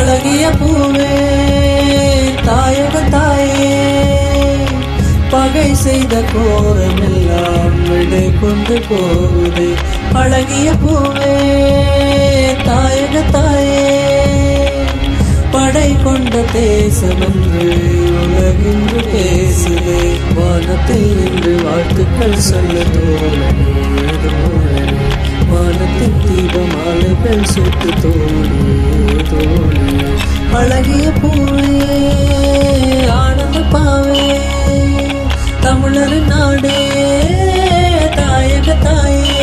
அழகிய பூவே தாயக தாயே பகை செய்த கோரமெல்லாம் விடை கொண்டு போகுதே அழகிய பூவே தாயக தாயே படை கொண்ட தேசமென்று உலகென்று பேசுதே வானத்தில் நின்று வாழ்த்துக்கள் சொல்ல தோழனே தோழனே வானத்தின் தீபமாலைகள் சுட்டு தோழி தோழி அழகிய பூவே ஆனந்த பாவே தமிழரின் நாடே தாயக தாயே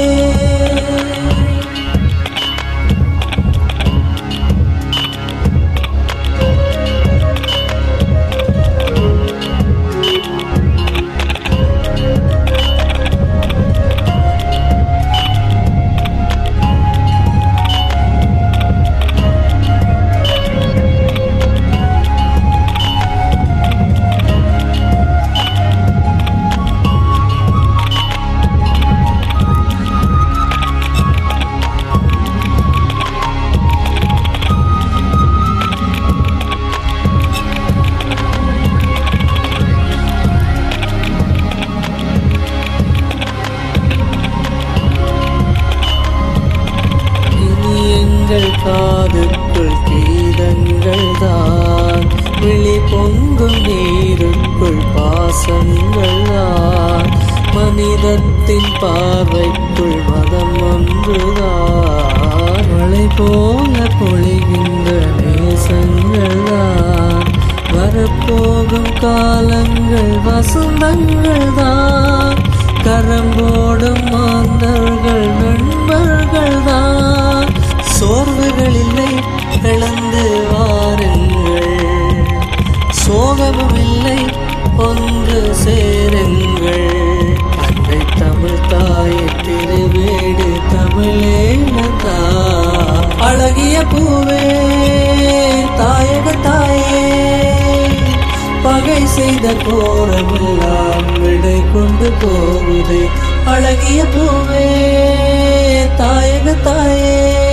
இனி எங்கள் காதுக்குள் கீதங்கள் தான் விழி பொங்கும் நீருக்குள் பாசங்கள் தான் மனிதத்தின் பார்வைக்குள் மதம் ஒன்றுதான் மழை போல பொழிகின்ற நேசங்கள் தான் வரப்போகும் காலங்கள் வசந்தங்கள் தான் கரம்போடும் மாந்தர்கள் நண்பர்கள் தான் சோர்வுகள் இல்லை இழந்து வாருங்கள் சோகமும் இல்லை ஒன்று சேருங்கள் அன்னை தமிழ் தாய் திருவேடு தமிழேனதா அழகிய பூவே தாயக தாயே பகை செய்த கோரமெல்லாம் விடை கொண்டு போகுதே அழகிய பூவே தாயக தாயே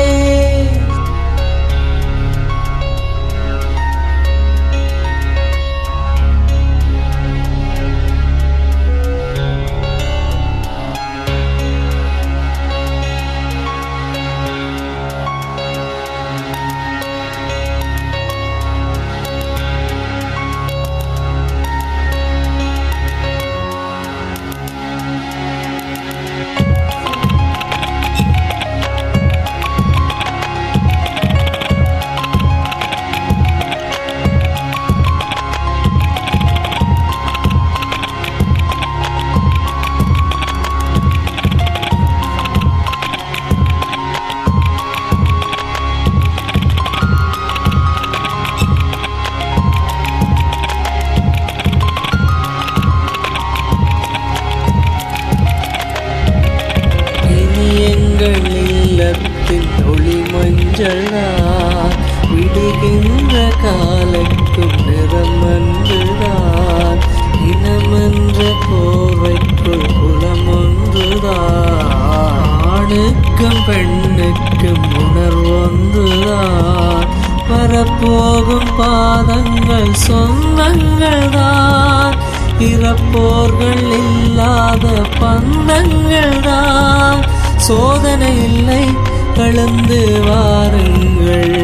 இனி எங்கள் இல்லத்தின் ஒளி மஞ்சளார் விடுகின்ற காலைக்கும் நிறமன்றுதான் இனமென்ற போர்வைக்குள் குலம் ஒன்றுதான் ஆணுக்கும் பெண்ணுக்கும் உணர்வொன்றுதான் வரப்போகும் பாதங்கள் சொந்தங்கள் தான் இறப்போர்கள் இல்லாத பந்தங்கள் தான் சோதனை இல்லை கலந்து வாருங்கள்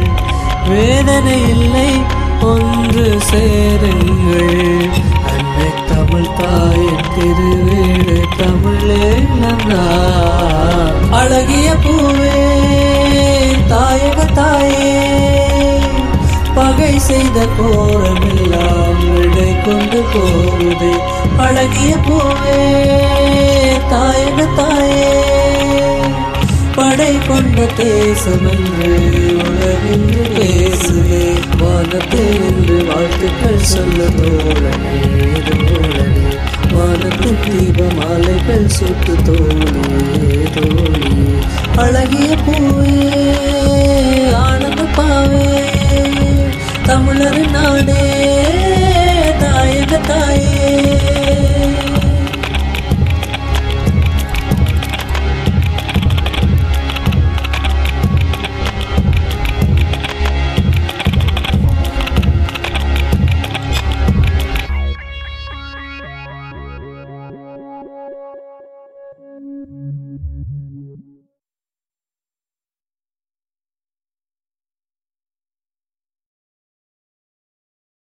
வேதனை இல்லை ஒன்று சேருங்கள் அன்னை தமிழ் தாயின் திருவேடு தமிழே நன்னா அழகிய பூவே தாயக தாயே பகை செய்த கோரமெல்லாம் விடை கொண்டு போகுதே அழகிய பூவே தாயக தாயே படை கொண்ட தேசமென்று உலகென்று பேசுதே வானத்தில் நின்று வாழ்த்துக்கள் சொல்ல தோழனே தோழனே வானத்தின் தீப மாலைகள் சுட்டு தோழே தோழி அழகிய பூவே